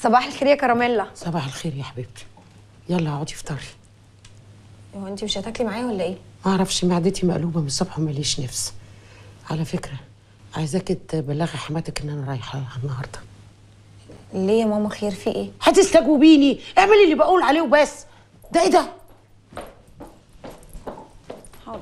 صباح الخير يا كراميلا صباح الخير يا حبيبتي يلا اقعدي افطري هو انت مش هتاكلي معايا ولا ايه ما اعرفش معدتي مقلوبه من الصبح وماليش نفس على فكره عايزاكي تبلغي حماتك ان انا رايحه النهارده ليه يا ماما خير في ايه هتستجوبيني اعملي اللي بقول عليه وبس ده ايه ده حاضر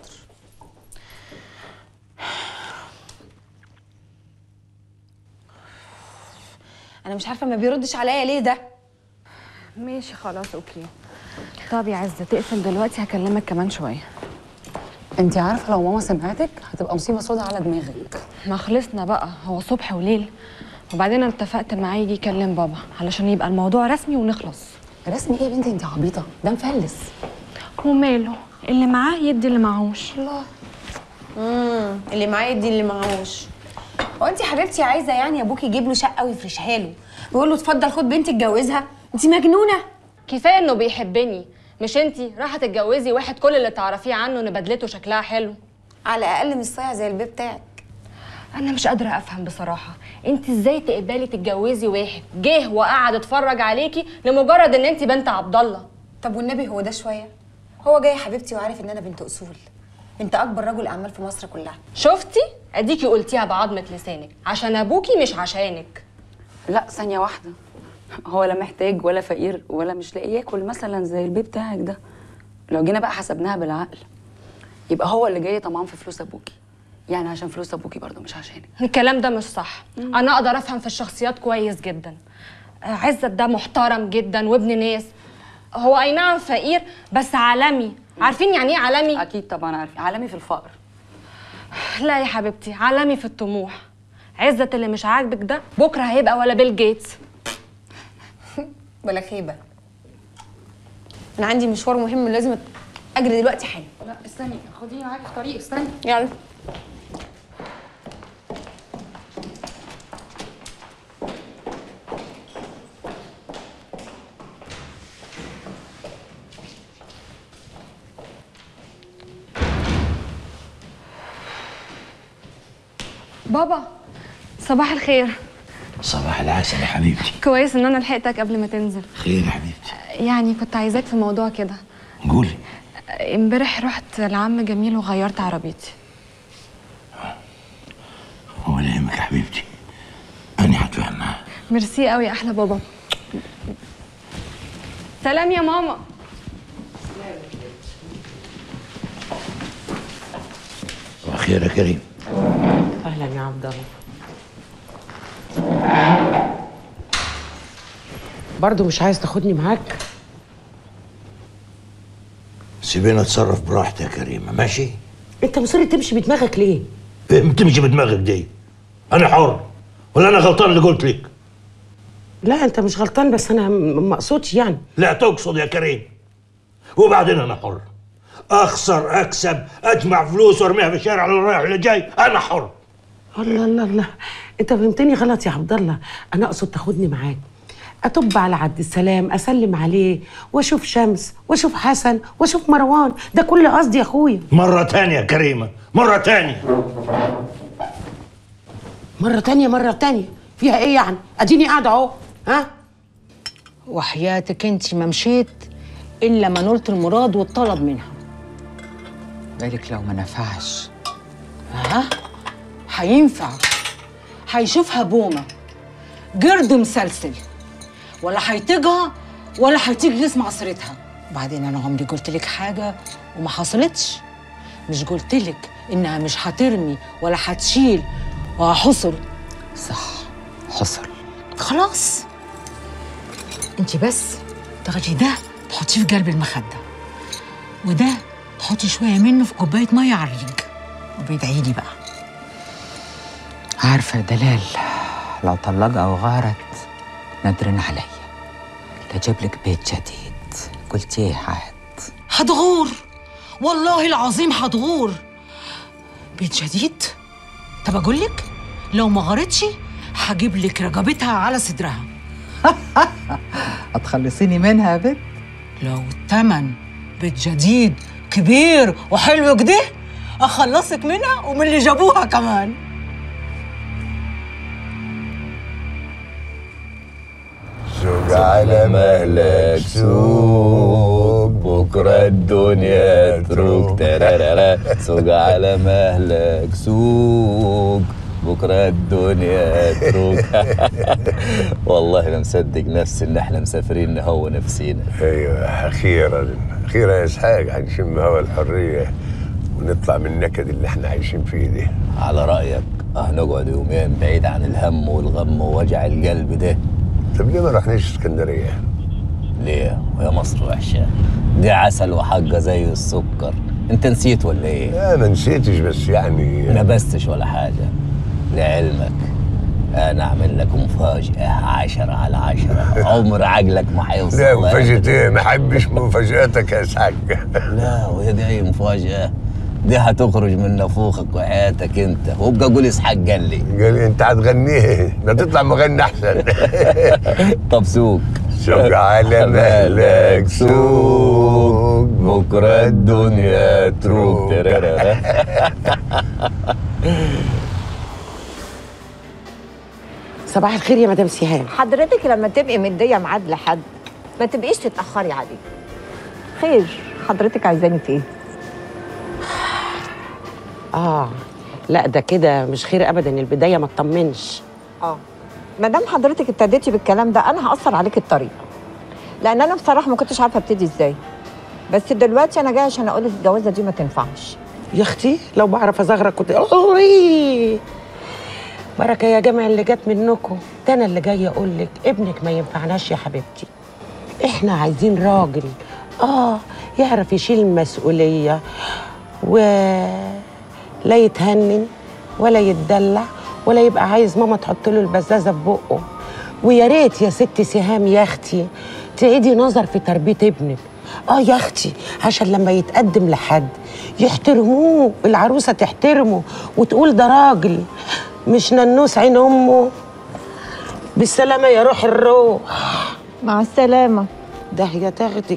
انا مش عارفه ما بيردش عليا ليه ده ماشي خلاص اوكي طب يا عزه تقفل دلوقتي هكلمك كمان شويه انت عارفه لو ماما سمعتك هتبقى مصيبه سودا على دماغك ما خلصنا بقى هو صبح وليل وبعدين انا اتفقت معاه يجي يكلم بابا علشان يبقى الموضوع رسمي ونخلص رسمي ايه يا بنتي انت عبيطه ده مفلس وماله اللي معاه يدي اللي معهوش امم اللي معاه يدي اللي معهوش هو انت حبيبتي عايزه يعني ابوك يجيب له شقه ويفرشها له ويقول له اتفضل خد بنتي اتجوزها انت مجنونه كفايه انه بيحبني مش انتي رايحه تتجوزي واحد كل اللي تعرفيه عنه ان بدلته شكلها حلو على الاقل مش صايع زي البيب بتاعك انا مش قادره افهم بصراحه انت ازاي تقبلي تتجوزي واحد جه وقعد اتفرج عليكي لمجرد ان انت بنت عبد الله طب والنبي هو ده شويه هو جاي يا حبيبتي وعارف ان انا بنت اصول انت اكبر رجل اعمال في مصر كلها شفتي اديكي قلتيها بعضمه لسانك عشان ابوكي مش عشانك لا ثانيه واحده هو لا محتاج ولا فقير ولا مش لاقي ياكل مثلا زي البيت بتاعك ده لو جينا بقى حسبناها بالعقل يبقى هو اللي جاي طمعان في فلوس ابوكي يعني عشان فلوس ابوكي برضه مش عشانك الكلام ده مش صح انا اقدر افهم في الشخصيات كويس جدا آه، عزت ده محترم جدا وابن ناس هو اي نعم فقير بس عالمي عارفين يعني ايه عالمي اكيد طبعا عارفه عالمي في الفقر لا يا حبيبتي عالمي في الطموح عزت اللي مش عاجبك ده بكره هيبقى ولا بيل جيتس ولا خيبه انا عندي مشوار مهم لازم اجري دلوقتي حالا لا استني خديني معاكي في طريق استني يلا بابا صباح الخير صباح العسل يا حبيبتي كويس ان انا لحقتك قبل ما تنزل خير يا حبيبتي يعني كنت عايزاك في موضوع كده قولي امبارح رحت لعم جميل وغيرت عربيتي ولا يهمك يا حبيبتي أنا هتفهمها ميرسي قوي يا احلى بابا سلام يا ماما وخير يا كريم اهلا يا عبد الله برضه مش عايز تاخدني معاك سيبينا اتصرف براحتي يا كريمة ماشي؟ انت مصر تمشي بدماغك ليه فهم تمشي بدماغك دي أنا حر ولا أنا غلطان اللي قلت لك؟ لا انت مش غلطان بس انا م- ما اقصدش يعني لا تقصد يا كريم وبعدين أنا حر أخسر أكسب أجمع فلوس وأرميها في الشارع اللي رايح اللي جاي أنا حر الله الله الله انت فهمتني غلط يا عبد الله انا اقصد تاخدني معاك اطب على عبد السلام اسلم عليه واشوف شمس واشوف حسن واشوف مروان ده كل قصدي يا اخويا مرة تانية يا كريمة مرة تانية مره تانية مره تانية فيها ايه يعني اديني قاعده اهو ها وحياتك انت ما مشيت الا ما نلت المراد والطلب منها بالك لو ما نفعش ها هينفع هيشوفها بومه جرد مسلسل ولا هيطيقها ولا هيطيق يسمع سيرتها بعدين انا عمري قلت لك حاجه وما حصلتش مش قلت لك انها مش هترمي ولا هتشيل وهحصل صح حصل خلاص انت بس تاخدي ده تحطيه في قلب المخده وده تحطي شويه منه في كوبايه ميه على الريق وبيدعي لي بقى عارفه يا دلال لو طلقها وغارت نادرين عليا لجيب لك بيت جديد قلت ايه عاد هتغور والله العظيم هتغور بيت جديد طب اقول لك لو ما غارتش هجيب لك رقبتها على صدرها هتخلصيني منها يا بنت لو التمن بيت جديد كبير وحلو كده اخلصك منها ومن اللي جابوها كمان سوق على مهلك سوق بكرة الدنيا تروك ترارارا سوق على مهلك سوق بكرة الدنيا تروك والله انا مصدق نفسي ان احنا مسافرين نهوى نفسينا ايوه اخيرا اخيرا يا اسحاق هنشم هوا الحريه ونطلع من النكد اللي احنا عايشين فيه ده على رأيك اه نقعد يومين بعيد عن الهم والغم ووجع القلب ده طب ليه ما رحناش اسكندريه؟ ليه ويا مصر وحشة دي عسل وحاجة زي السكر انت نسيت ولا ايه لا ما نسيتش بس يعني ما بستش ولا حاجة لعلمك انا اعمل لك مفاجأة عشرة على عشرة عمر عقلك ما هيوصل لا لها. مفاجأة ايه؟ ما احبش مفاجآتك يا اسحاق لا وهي دي اي مفاجأة دي هتخرج من نفوخك وحياتك انت وابقى قول اسحاق قال لي قال لي انت هتغنيه ما تطلع مغني احسن طب سوق سوق على مهلك سوق بكرة الدنيا تروك ترارارا. صباح الخير يا مدام سهام حضرتك لما تبقي مديه ميعاد لحد ما تبقيش تتاخري عليه خير حضرتك عايزاني في ايه اه لا ده كده مش خير ابدا البدايه ما تطمنش اه ما دام حضرتك ابتديتي بالكلام ده انا هاثر عليك الطريق لان انا بصراحه ما كنتش عارفه ابتدي ازاي بس دلوقتي انا جايه عشان اقول لك الجوازه دي ما تنفعش يا اختي لو بعرف ازغرق كنت أوري. بركه يا جماعه اللي جت منكم ده انا اللي جايه اقول لك ابنك ما ينفعناش يا حبيبتي احنا عايزين راجل اه يعرف يشيل المسؤوليه و لا يتهنن ولا يتدلع ولا يبقى عايز ماما تحط له البزازه في بقه ويا ريت يا ست سهام يا اختي تعيدي نظر في تربيه ابنك اه يا اختي عشان لما يتقدم لحد يحترموه العروسه تحترمه وتقول ده راجل مش ننوس عين امه بالسلامه يا روح الروح مع السلامه ده هي تاخدك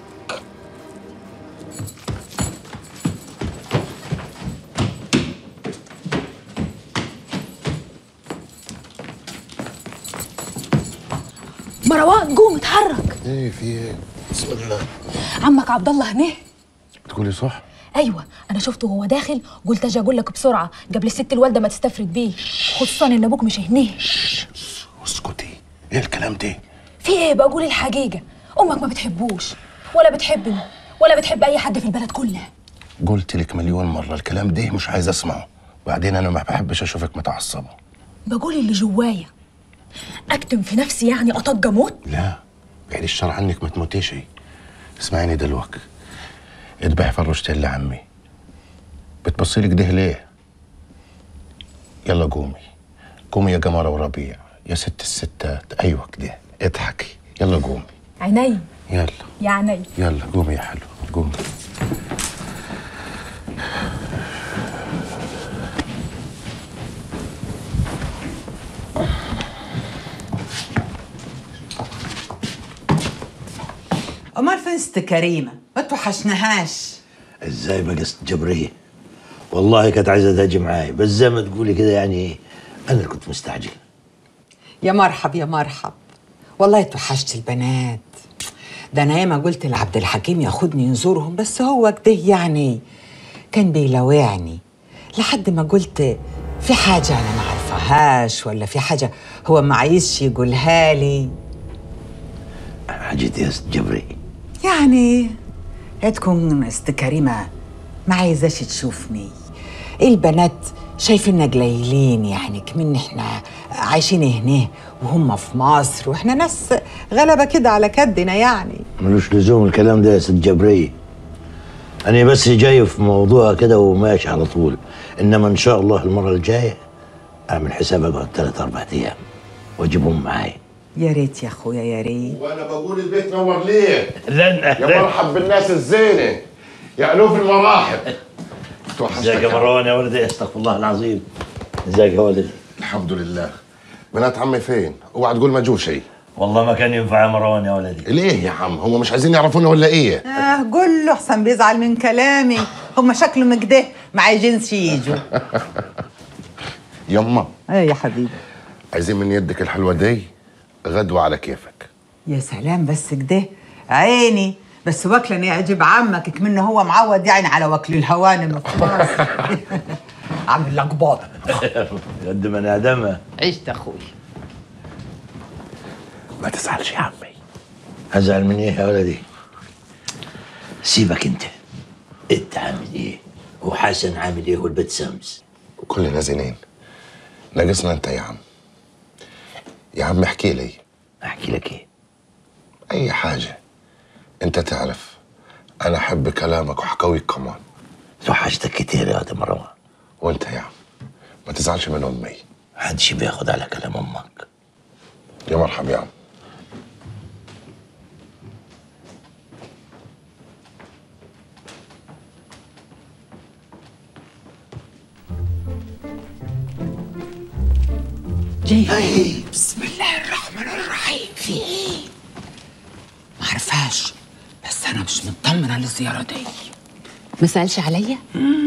مروان قوم اتحرك ايه في ايه؟ بسم الله عمك عبد الله هناه تقولي صح؟ ايوه انا شفته وهو داخل قلت اجي اقول لك بسرعه قبل الست الوالده ما تستفرد بيه خصوصا ان ابوك مش هناه اسكتي ايه الكلام ده؟ في ايه بقول الحقيقه امك ما بتحبوش ولا بتحبني ولا بتحب اي حد في البلد كلها قلت لك مليون مرة الكلام ده مش عايز اسمعه بعدين انا ما بحبش اشوفك متعصبة بقول اللي جوايا اكتم في نفسي يعني اطق اموت لا بعيد الشر عنك ما تموتيش اسمعيني دلوقتي اذبحي فرشتين لعمي بتبصي لي كده ليه؟ يلا قومي قومي يا قمرة وربيع يا ست الستات ايوه كده اضحكي يلا قومي عيني يلا يا عيني يلا قومي يا حلو قومي امال فين ست كريمه ما توحشناهاش ازاي بقى ست جبريه والله كانت عايزه تجي معاي بس زي ما تقولي كده يعني ايه انا اللي كنت مستعجل يا مرحب يا مرحب والله توحشت البنات ده انا ياما قلت لعبد الحكيم ياخدني يزورهم بس هو كده يعني كان بيلوعني لحد ما قلت في حاجة أنا ما عارفاهاش ولا في حاجة هو ما عايزش يقولها لي حاجتي يا ست جبريه يعني هي تكون ست كريمة ما عايزاش تشوفني البنات شايفيننا قليلين يعني كمان احنا عايشين هنا وهم في مصر واحنا ناس غلبة كده على كدنا يعني ملوش لزوم الكلام ده يا ست جبريه انا بس جاي في موضوع كده وماشي على طول انما ان شاء الله المره الجايه اعمل حساب اقعد ثلاث اربع ايام واجيبهم معايا يا ريت يا اخويا يا ريت وانا بقول البيت نور ليه؟ لن يا مرحب بالناس الزينه يا الوف المراحب ازيك يا مروان يا ولدي استغفر الله العظيم ازيك يا ولدي الحمد لله بنات عمي فين؟ اوعى تقول ما جو شيء والله ما كان ينفع يا مروان يا ولدي ليه يا عم هم مش عايزين يعرفونا ولا ايه؟ اه قول له احسن بيزعل من كلامي هم شكلهم كده ما عايزينش يجوا يما ايه يا حبيبي عايزين من يدك الحلوه دي غدوه على كيفك يا سلام بس كده عيني بس واكلة يعجب عمك كمنه هو معود يعني على وكل الهوانم في مصر عامل لقباط قد ما انا ادمه عشت اخوي ما تزعلش يا عمي ازعل من ايه يا ولدي سيبك انت انت عامل ايه وحسن عامل ايه والبيت سمس كلنا زينين ناقصنا انت يا عم يا عم احكي لي احكي لك ايه اي حاجه انت تعرف انا احب كلامك وحكاويك كمان توحشتك كتير يا واد مروان وانت يا عم ما تزعلش من امي محدش بياخد على كلام امك يا مرحبا يا عم جاي بسم الله الرحمن الرحيم في ايه؟ ما عرفاش بس انا مش مطمن على الزياره دي ما سألش عليا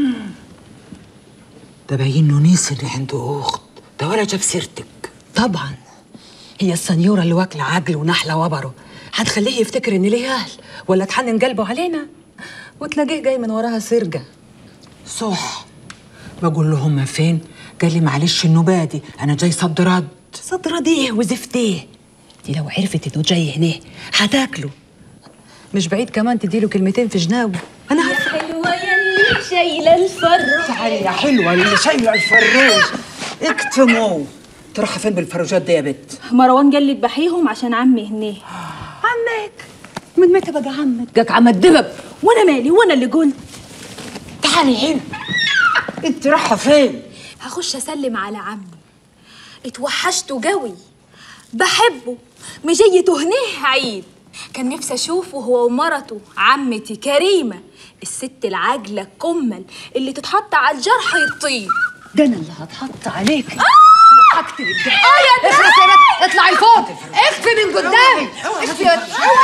ده باين له نيس اللي عنده اخت ده ولا جاب سيرتك طبعا هي السنيورة اللي واكلة عجل ونحلة وبره هتخليه يفتكر ان ليه اهل ولا تحنن قلبه علينا وتلاقيه جاي من وراها سرجة صح بقول له هما فين قال لي معلش النبادي انا جاي صد رد صد رد ايه وزفت ايه دي لو عرفت انه جاي هنا هتاكله مش بعيد كمان تديله كلمتين في جنابه انا عارفه حلوة يلي شايلة الفرح تعالي يا حلوه اللي شايله الفروج اكتموا تروحي فين بالفروجات دي يا بت مروان قال لي اذبحيهم عشان عمي هناه عمك من متى بقى عمك جاك عم الدبب وانا مالي وانا اللي قلت تعالي هنا انت رايحه فين هخش اسلم على عمي اتوحشته قوي بحبه مجيته هنيه عيد كان نفسي اشوفه هو ومرته عمتي كريمه الست العاجله الكمل اللي تتحط على الجرح يطيب ده انا اللي هتحط عليك هكتب الجرح اه يا اخلص يا بنت اطلعي فوق اخفي من قدامي اخفي يا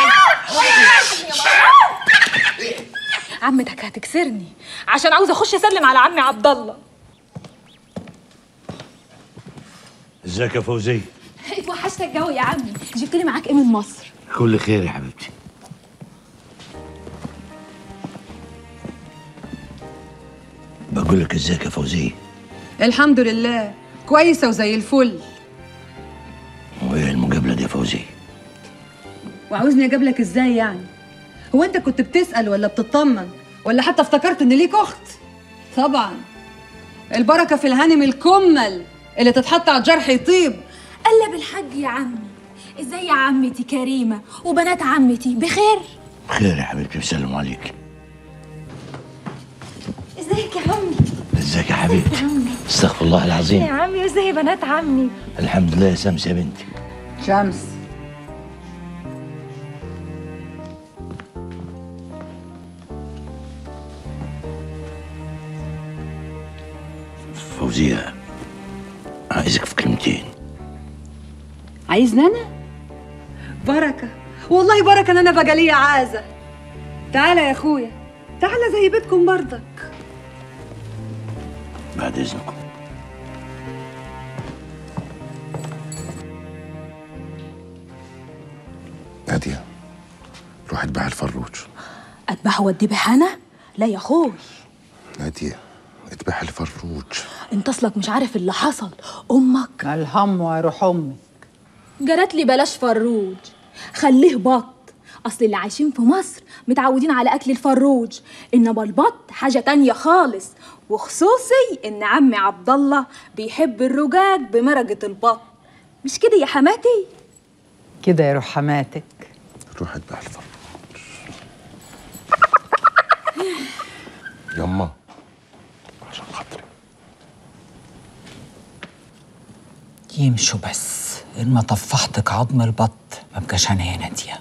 عمتك هتكسرني عشان عاوزه اخش اسلم على عمي عبد الله ازيك يا فوزي اتوحشتك قوي يا عمي جبت لي معاك ايه من مصر كل خير يا حبيبتي بقول لك ازيك يا فوزي الحمد لله كويسة وزي الفل وايه المقابله دي يا فوزي وعاوزني اجيب ازاي يعني هو انت كنت بتسأل ولا بتطمن ولا حتى افتكرت ان ليك اخت طبعا البركة في الهانم الكمل اللي تتحط على الجرح يطيب قلب بالحج يا عمي ازاي يا عمتي كريمه وبنات عمتي بخير خير يا حبيبتي بسلم عليك ازيك يا عمي ازيك يا حبيبتي استغفر الله العظيم يا عمي وازاي بنات عمي الحمد لله يا سمس يا بنتي شمس فوزية عايزك في كلمتين عايزني انا بركة والله بركة ان انا بقى ليا عازة تعالى يا اخويا تعالى زي بيتكم برضك بعد اذنكم ناديه روح اتبع الفروج اذبحه وادبح انا لا يا اخوي ناديه اتبع الفروج انت اصلك مش عارف اللي حصل امك الهم ويروح امي جرت لي بلاش فروج خليه بط اصل اللي عايشين في مصر متعودين على اكل الفروج انما البط حاجه تانية خالص وخصوصي ان عمي عبد الله بيحب الرجاج بمرقه البط مش كده يا حماتي كده يا روح حماتك روح اتبع الفروج يما عشان خاطري يمشوا بس إن ما طفحتك عظم البط ما بقاش انا يا ناديه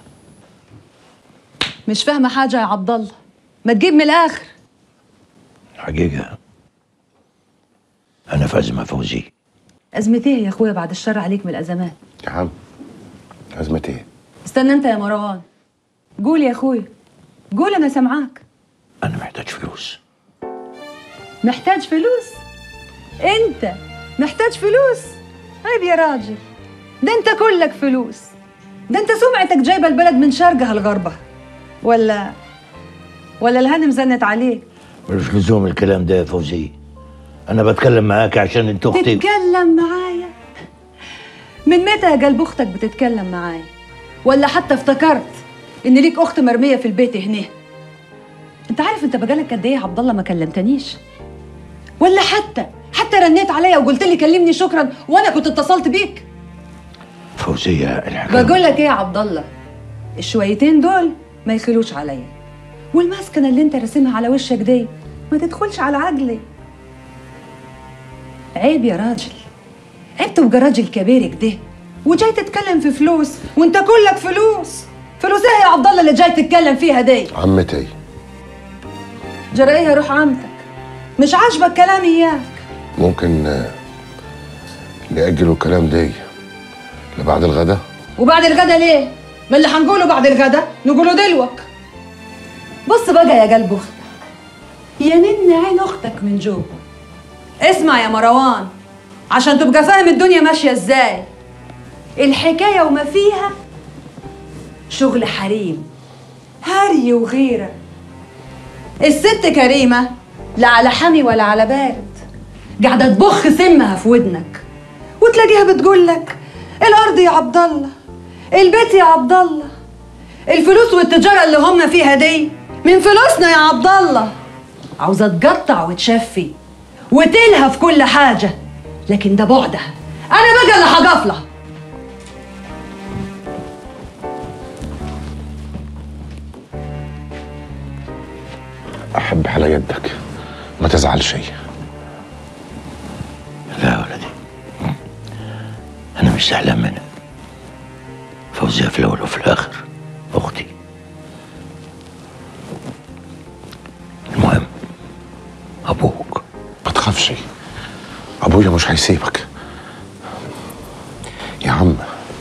مش فاهمة حاجة يا عبد الله ما تجيب من الاخر حقيقة أنا في أزمة فوزي أزمة ايه يا اخويا بعد الشر عليك من الأزمات يا عم أزمة إيه؟ استنى انت يا مروان قول يا اخويا قول انا سامعاك أنا محتاج فلوس محتاج فلوس انت محتاج فلوس عيب يا راجل ده انت كلك فلوس ده انت سمعتك جايبه البلد من شرقها لغربها ولا ولا الهانم زنت عليك ملوش لزوم الكلام ده يا فوزي انا بتكلم معاك عشان انت اختي تتكلم معايا من متى يا قلب اختك بتتكلم معايا ولا حتى افتكرت ان ليك اخت مرميه في البيت هنا انت عارف انت بقالك قد ايه يا عبد الله ما كلمتنيش ولا حتى حتى رنيت عليا وقلت لي كلمني شكرا وانا كنت اتصلت بيك فوزية الحكاية بقول لك ايه يا عبد الله الشويتين دول ما يخلوش عليا والمسكنه اللي انت راسمها على وشك دي ما تدخلش على عقلي عيب يا راجل عيب تبقى راجل كبير كده وجاي تتكلم في فلوس وانت كلك فلوس فلوس ايه يا عبد الله اللي جاي تتكلم فيها دي عمتي جرى ايه يا روح عمتك مش عاجبك كلامي اياك ممكن آه، نأجلوا الكلام ده لبعد الغدا وبعد الغدا ليه؟ ما اللي هنقوله بعد الغدا نقوله دلوك بص بقى يا قلب اختك يا نن عين اختك من جوه اسمع يا مروان عشان تبقى فاهم الدنيا ماشيه ازاي الحكايه وما فيها شغل حريم هري وغيره الست كريمه لا على حمي ولا على بارد قاعده تبخ سمها في ودنك وتلاقيها بتقول لك الارض يا عبد الله البيت يا عبد الله الفلوس والتجاره اللي هم فيها دي من فلوسنا يا عبد الله عاوزه تقطع وتشفي وتلهى في كل حاجه لكن ده بعدها انا بقى اللي هقف لها أحب على يدك ما تزعل شيء لا يا ولدي انا مش زعلان منها فوزية في الاول وفي الاخر اختي المهم ابوك ما تخافش أبويا مش هيسيبك يا عم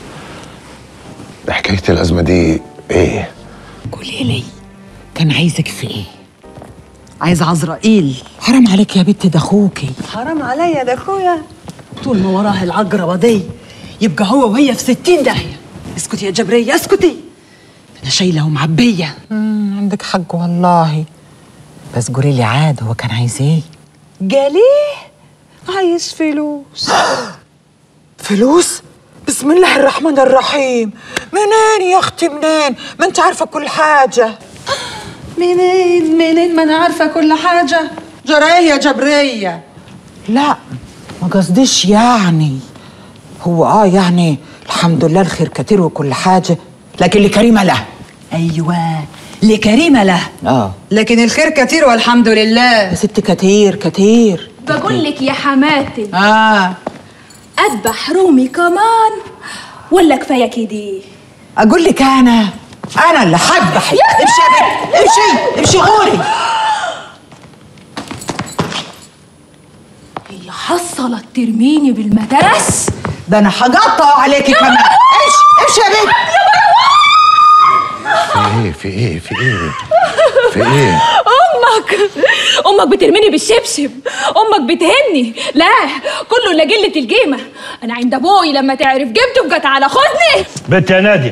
حكاية الأزمة دي إيه؟ قولي لي كان عايزك في ايه؟ عايز عزرائيل حرام عليك يا بنت ده اخوكي حرام عليا ده اخويا طول ما وراه العقربه دي يبقى هو وهي في ستين داهيه اسكتي يا جبريه اسكتي انا شايله ومعبيه مم، عندك حق والله بس قولي لي عاد هو كان عايز ايه؟ قاليه عايز فلوس فلوس؟ بسم الله الرحمن الرحيم منين يا اختي منين؟ ما انت عارفه كل حاجه منين منين ما انا عارفه كل حاجه جرى ايه يا جبريه لا ما قصديش يعني هو اه يعني الحمد لله الخير كتير وكل حاجه لكن لكريمه له ايوه لكريمه له اه لكن الخير كتير والحمد لله يا ست كتير كتير بقول لك يا حماتي اه اذبح رومي كمان ولا كفايه كده اقول لك انا انا اللي هذبحك امشي يا بنت امشي امشي غوري هي حصلت ترميني بالمداس ده انا هقطع عليكي كمان امشي امشي يا بنت في إيه؟ في إيه؟ في إيه؟ في إيه؟ امك امك بترميني بالشبشب امك بتهني لا كله الا قله القيمه انا عند ابوي لما تعرف جبته بقت على خدني بنت يا نادي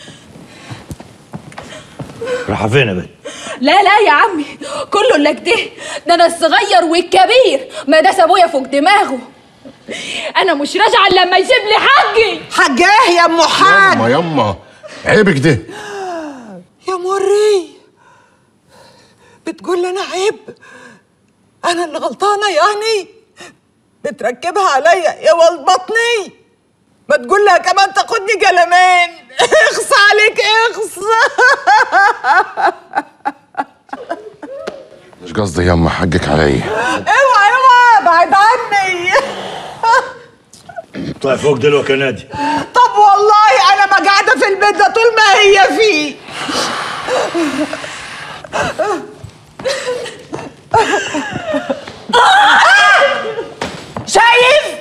راح فين يا بنت لا لا يا عمي كله الا كده ده انا الصغير والكبير ما داس ابويا فوق دماغه انا مش راجعه إلا لما يسيب لي حقي حاج ايه يا ام حاج يما يما عيبك ده يا مري بتقول لي انا عيب انا اللي غلطانه يعني بتركبها عليا يا ولد بطني ما تقول لها كمان تاخدني قلمين اخص عليك اخص مش قصدي يما حقك عليا اوعى اوعى بعد عني طلع فوق دلوقتي يا نادي طب والله انا ما قاعده في البيت ده طول ما هي فيه شايف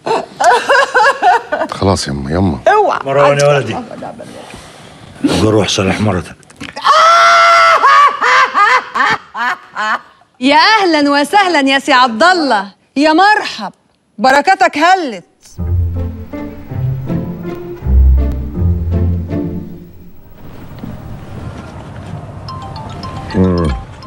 خلاص يما يما اوعى مروان يا ولدي قول روح صالح مرتك يا اهلا وسهلا يا سي عبد الله يا مرحب بركتك هلت مم.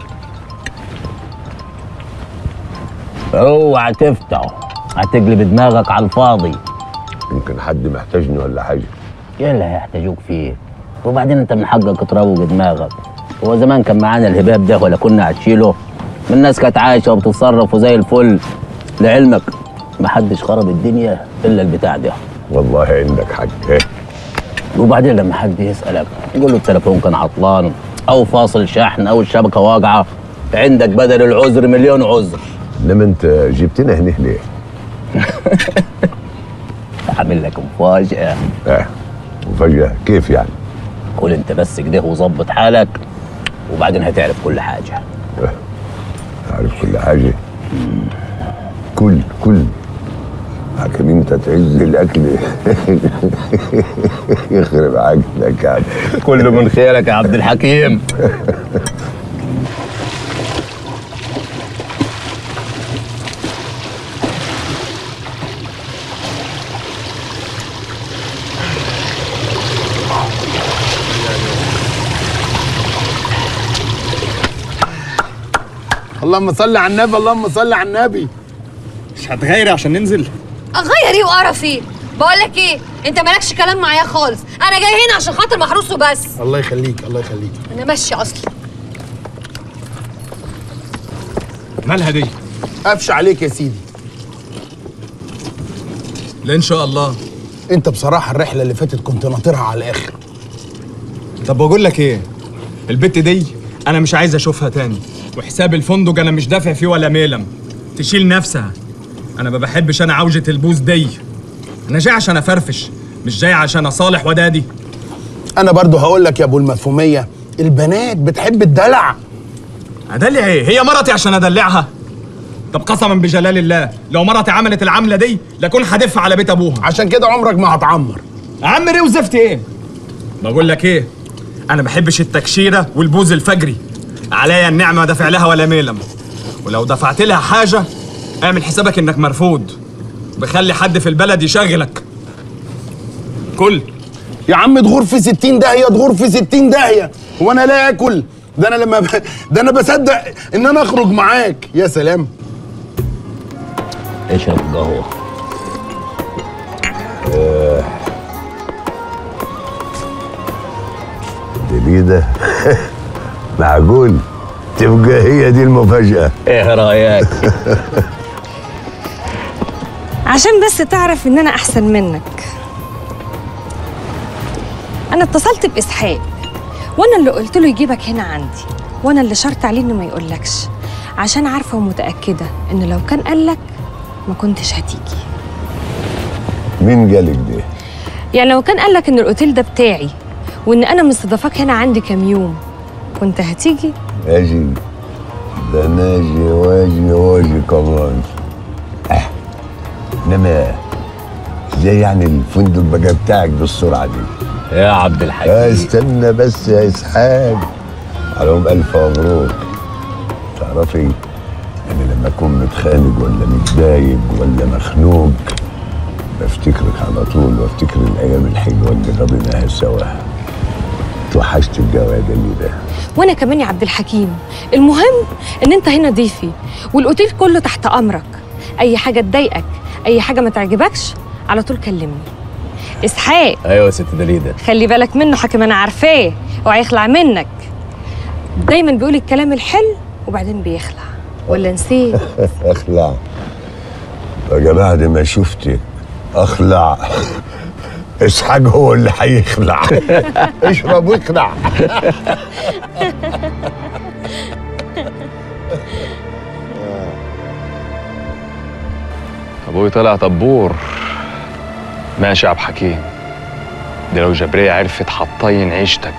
اوعى تفتحه هتقلب دماغك على الفاضي يمكن حد محتاجني ولا حاجه ايه اللي هيحتاجوك فيه وبعدين انت من حقك تروج دماغك هو زمان كان معانا الهباب ده ولا كنا هتشيله من الناس كانت عايشه وبتتصرف وزي الفل لعلمك محدش خرب الدنيا الا البتاع ده والله عندك حق إيه؟ وبعدين لما حد يسالك قول له التليفون كان عطلان او فاصل شحن او الشبكه واقعه عندك بدل العذر مليون عذر انما انت جبتنا هنا ليه؟ عامل لك مفاجاه اه مفاجاه كيف يعني؟ قول انت بس كده وظبط حالك وبعدين هتعرف كل حاجه عارف كل حاجه كل كل لكن انت تعز الاكل يخرب عقلك يعني كله من خيرك يا عبد الحكيم اللهم صل على النبي اللهم صل على النبي مش هتغيري عشان ننزل اغير ايه وقرف ايه بقول لك ايه انت مالكش كلام معايا خالص انا جاي هنا عشان خاطر محروس وبس الله يخليك الله يخليك انا ماشيه اصلا مالها دي قفش عليك يا سيدي لا ان شاء الله انت بصراحه الرحله اللي فاتت كنت ناطرها على الاخر طب بقول لك ايه البت دي انا مش عايز اشوفها تاني وحساب الفندق انا مش دافع فيه ولا ميلم تشيل نفسها انا ما بحبش انا عوجة البوز دي انا جاي عشان افرفش مش جاي عشان اصالح ودادي انا برضو هقول لك يا ابو المفهوميه البنات بتحب الدلع ادلع ايه هي مرتي عشان ادلعها طب قسما بجلال الله لو مرتي عملت العمله دي لكون هدف على بيت ابوها عشان كده عمرك ما هتعمر عمر ايه وزفت ايه بقول لك ايه انا ما بحبش التكشيره والبوز الفجري عليا النعمه دافع لها ولا ميلم ولو دفعت لها حاجه اعمل حسابك انك مرفوض بخلي حد في البلد يشغلك كل يا عم تغور في 60 داهيه تغور في 60 داهيه هو انا لا اكل ده انا لما ب... ده انا بصدق ان انا اخرج معاك يا سلام اشرب قهوه آه. دليدة معقول تبقى هي دي المفاجأة ايه رايك عشان بس تعرف ان انا احسن منك انا اتصلت باسحاق وانا اللي قلت له يجيبك هنا عندي وانا اللي شرط عليه انه ما يقولكش عشان عارفه ومتاكده ان لو كان قالك ما كنتش هتيجي مين قالك ده؟ يعني لو كان قالك ان الاوتيل ده بتاعي وان انا مستضافاك هنا عندي كام يوم كنت هتيجي اجي ده انا اجي واجي واجي كمان اه انما ازاي يعني الفندق بقى بتاعك بالسرعه دي؟ يا عبد الحكيم آه استنى بس يا اسحاق عليهم الف مبروك تعرفي انا لما اكون متخانق ولا متضايق ولا مخنوق بفتكرك على طول وافتكر الايام الحلوه اللي قضيناها سوا توحشت الجواد اللي ده وانا كمان يا عبد الحكيم المهم ان انت هنا ضيفي والاوتيل كله تحت امرك اي حاجه تضايقك اي حاجه ما تعجبكش على طول كلمني اسحاق ايوه يا ست دليده خلي بالك منه حكم انا عارفاه وهيخلع منك دايما بيقول الكلام الحلو وبعدين بيخلع ولا نسيت اخلع بقى بعد ما شفتك اخلع اسحاق هو اللي هيخلع اشرب واخلع ابوي طلع طبور ماشي يا عبد الحكيم دي لو جبرية عرفت حطين عيشتك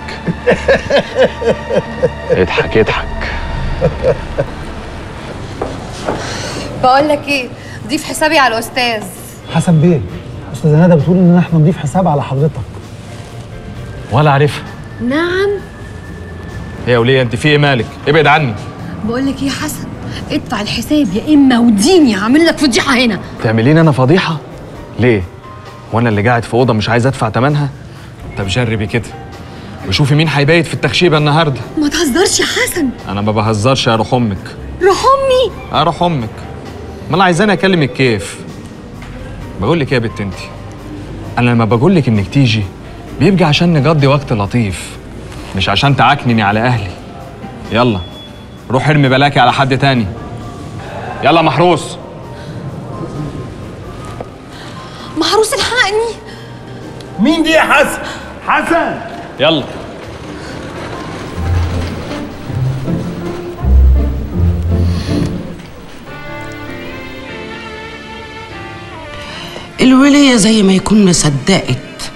اضحك اضحك بقول لك ايه ضيف حسابي على الاستاذ حسن بيه استاذه ندى بتقول ان احنا نضيف حساب على حضرتك ولا عارفها نعم ايه يا وليه انت في ايه مالك ابعد عني بقول لك ايه يا حسن ادفع الحساب يا اما وديني هعمل لك فضيحه هنا تعملين انا فضيحة ليه وانا اللي قاعد في اوضة مش عايز ادفع تمنها طب جربي كده وشوفي مين هيبيت في التخشيبه النهارده ما تهزرش يا حسن انا ما بهزرش يا روح امك روح امي يا روح امك امال عايزاني اكلمك كيف بقول لك إيه يا بت انت انا لما بقول لك انك تيجي بيبقى عشان نقضي وقت لطيف مش عشان تعكنني على اهلي يلا روح ارمي بلاكي على حد تاني يلا محروس محروس الحقني مين دي يا حسن حسن يلا الولية زي ما يكون مصدقت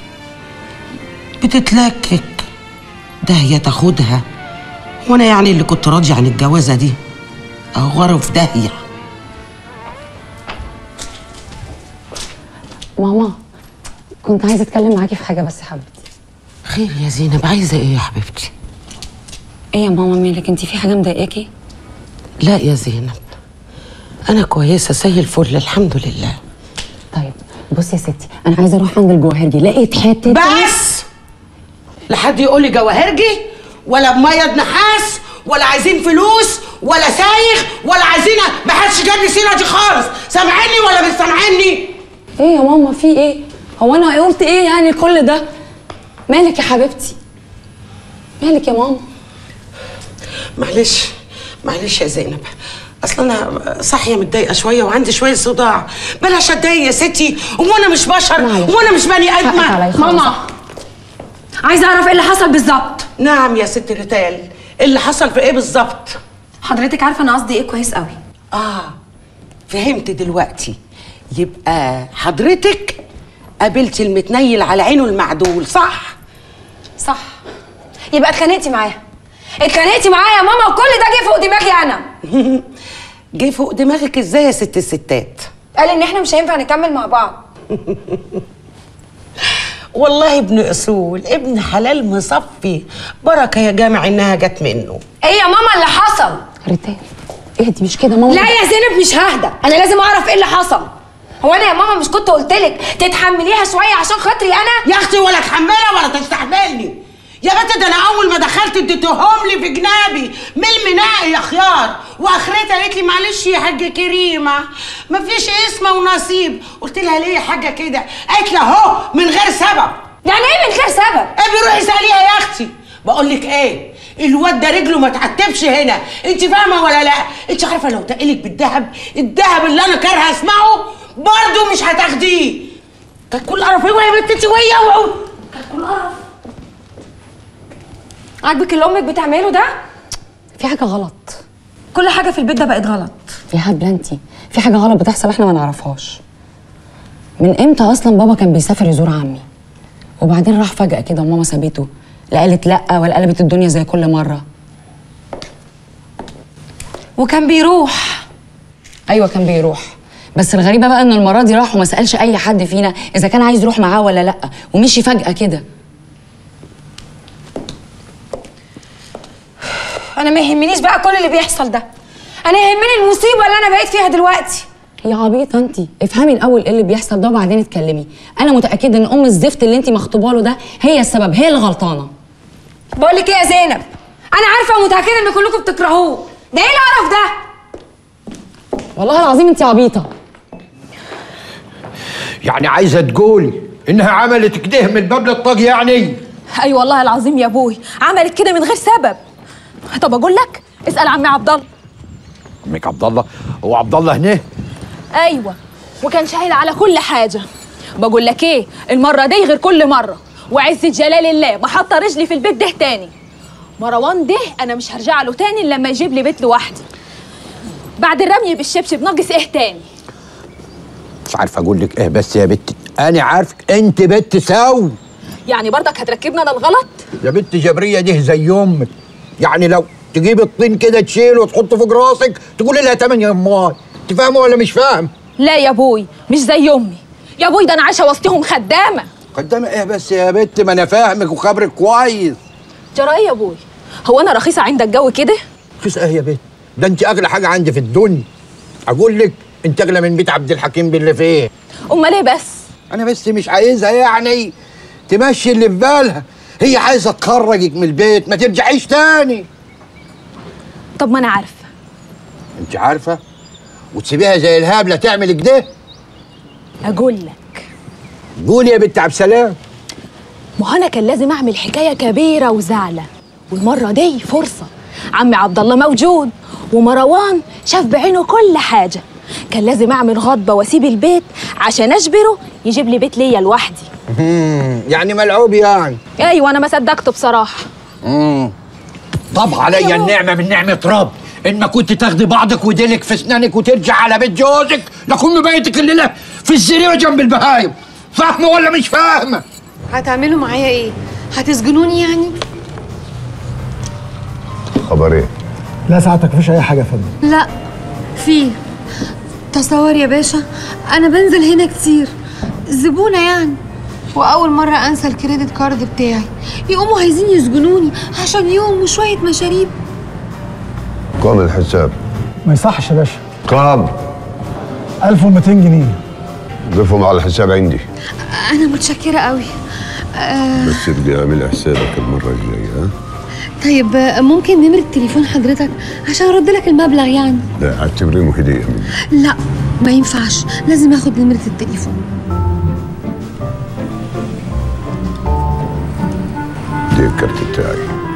بتتلكك ده هي تاخدها وانا يعني اللي كنت راضي عن الجوازة دي اغوره في داهية ماما كنت عايزه اتكلم معاكي في حاجه بس يا حبيبتي خير يا زينب عايزة ايه يا حبيبتي ايه يا ماما مالك انت في حاجه مضايقاكي لا يا زينب انا كويسة زي الفل الحمد لله طيب بصي يا ستي انا عايزه اروح عند الجواهرجي لقيت حته بس لا حد يقول لي جواهرجي ولا بميض نحاس ولا عايزين فلوس ولا سايغ ولا عايزين ما حدش جاب لي السيره دي خالص سامعيني ولا مش سامعيني ايه يا ماما في ايه هو انا قلت ايه يعني كل ده مالك يا حبيبتي مالك يا ماما معلش معلش يا زينب اصل انا صاحيه متضايقه شويه وعندي شويه صداع بلاش اتضايق يا ستي وانا مش بشر وانا مش بني ادمه ماما عايزه اعرف ايه اللي حصل بالظبط نعم يا ست ريتال اللي حصل في ايه بالظبط حضرتك عارفه انا قصدي ايه كويس قوي اه فهمت دلوقتي يبقى حضرتك قابلتي المتنيل على عينه المعدول صح صح يبقى اتخانقتي معايا اتخانقتي معايا يا ماما وكل ده جه فوق دماغي انا جه فوق دماغك ازاي يا ست الستات قال ان احنا مش هينفع نكمل مع بعض والله ابن اصول ابن حلال مصفي بركه يا جامع انها جت منه ايه يا ماما اللي حصل ريتال اهدي مش كده ماما لا يا زينب مش ههدى انا لازم اعرف ايه اللي حصل هو انا يا ماما مش كنت قلت لك تتحمليها شويه عشان خاطري انا يا اختي ولا اتحملها ولا تستحملني يا بنت ده انا اول ما دخلت اديتهم لي في جنابي من المناقي يا خيار واخرتها قالت لي معلش يا حاجه كريمه مفيش اسم ونصيب قلت لها ليه يا حاجه كده قالت لي اهو من غير سبب يعني ايه من غير سبب ابي روحي اساليها يا اختي بقول لك ايه الواد ده رجله ما تعتبش هنا انت فاهمه ولا لا انت عارفه لو تقلك بالذهب الذهب اللي انا كارهه اسمعه برضه مش هتاخديه كانت كل قرف ايه يا بنت انت وهي كانت كل قرف عاجبك اللي امك بتعمله ده في حاجه غلط كل حاجه في البيت ده بقت غلط يا هبله انت في حاجه غلط بتحصل احنا ما نعرفهاش من امتى اصلا بابا كان بيسافر يزور عمي وبعدين راح فجاه كده وماما سابته لا قالت لا ولا قلبت الدنيا زي كل مره وكان بيروح ايوه كان بيروح بس الغريبه بقى ان المره دي راح وما سالش اي حد فينا اذا كان عايز يروح معاه ولا لا ومشي فجاه كده انا ما يهمنيش بقى كل اللي بيحصل ده انا يهمني المصيبه اللي انا بقيت فيها دلوقتي يا عبيطه انت افهمي الاول ايه اللي بيحصل ده وبعدين اتكلمي انا متاكده ان ام الزفت اللي انت مخطوبه له ده هي السبب هي اللي غلطانه بقول لك ايه يا زينب انا عارفه ومتاكده ان كلكم بتكرهوه ده ايه القرف ده والله العظيم انت عبيطه يعني عايزه تقول انها عملت كده من باب للطاق يعني اي والله العظيم يا ابوي عملت كده من غير سبب طب اقول لك اسال عمي عبد الله عمك عبد الله هو عبد الله هنا ايوه وكان شاهد على كل حاجه بقول لك ايه المره دي غير كل مره وعزة جلال الله ما حاطه رجلي في البيت ده تاني مروان ده انا مش هرجع له تاني إلا لما يجيب لي بيت لوحدي بعد الرمي بالشبشب ناقص ايه تاني مش عارف اقول لك ايه بس يا بت انا عارفك انت بنت سو يعني برضك هتركبنا على الغلط يا بنت جبريه دي زي امك يعني لو تجيب الطين كده تشيله وتحطه فوق راسك تقول لها تمن يا امال انت فاهمه ولا مش فاهم لا يا ابوي مش زي امي يا ابوي ده انا عايشه وسطهم خدامه قدامي ايه بس يا بنت ما انا فاهمك وخبرك كويس جرى ايه يا ابوي هو انا رخيصه عندك جو كده رخيص ايه يا بنت ده انت اغلى حاجه عندي في الدنيا اقول لك انت اغلى من بيت عبد الحكيم باللي فيه امال ايه بس انا بس مش عايزها يعني تمشي اللي في بالها هي عايزه تخرجك من البيت ما ترجعيش تاني طب ما انا عارفه انت عارفه وتسيبيها زي الهابله تعمل كده اقول لك قولي يا بنت عبد السلام ما هو انا كان لازم اعمل حكايه كبيره وزعله والمره دي فرصه عمي عبد الله موجود ومروان شاف بعينه كل حاجه كان لازم اعمل غضبه واسيب البيت عشان اجبره يجيب لي بيت ليا لوحدي مم، يعني ملعوب يعني ايوه انا ما صدقته بصراحه مم. طب عليا النعمه من نعمه رب ان ما كنت تاخدي بعضك وديلك في اسنانك وترجع على بيت جوزك لكن مبيتك الليله في الزريبه جنب البهايم فاهمه ولا مش فاهمه هتعملوا معايا ايه هتسجنوني يعني خبر ايه؟ لا ساعتك مفيش اي حاجه يا فندم لا في تصور يا باشا انا بنزل هنا كتير زبونه يعني واول مره انسى الكريدت كارد بتاعي يقوموا عايزين يسجنوني عشان يوم وشويه مشاريب كام الحساب؟ ما يصحش يا باشا كام؟ 1200 جنيه ضيفهم على الحساب عندي انا متشكره قوي آه بس ابقى اعمل حسابك المرة الجاية ها؟ طيب آه، ممكن نمرة تليفون حضرتك عشان ارد لك المبلغ يعني لا اعتبريه هدية مني لا ما ينفعش لازم اخد نمرة التليفون دي الكارت بتاعي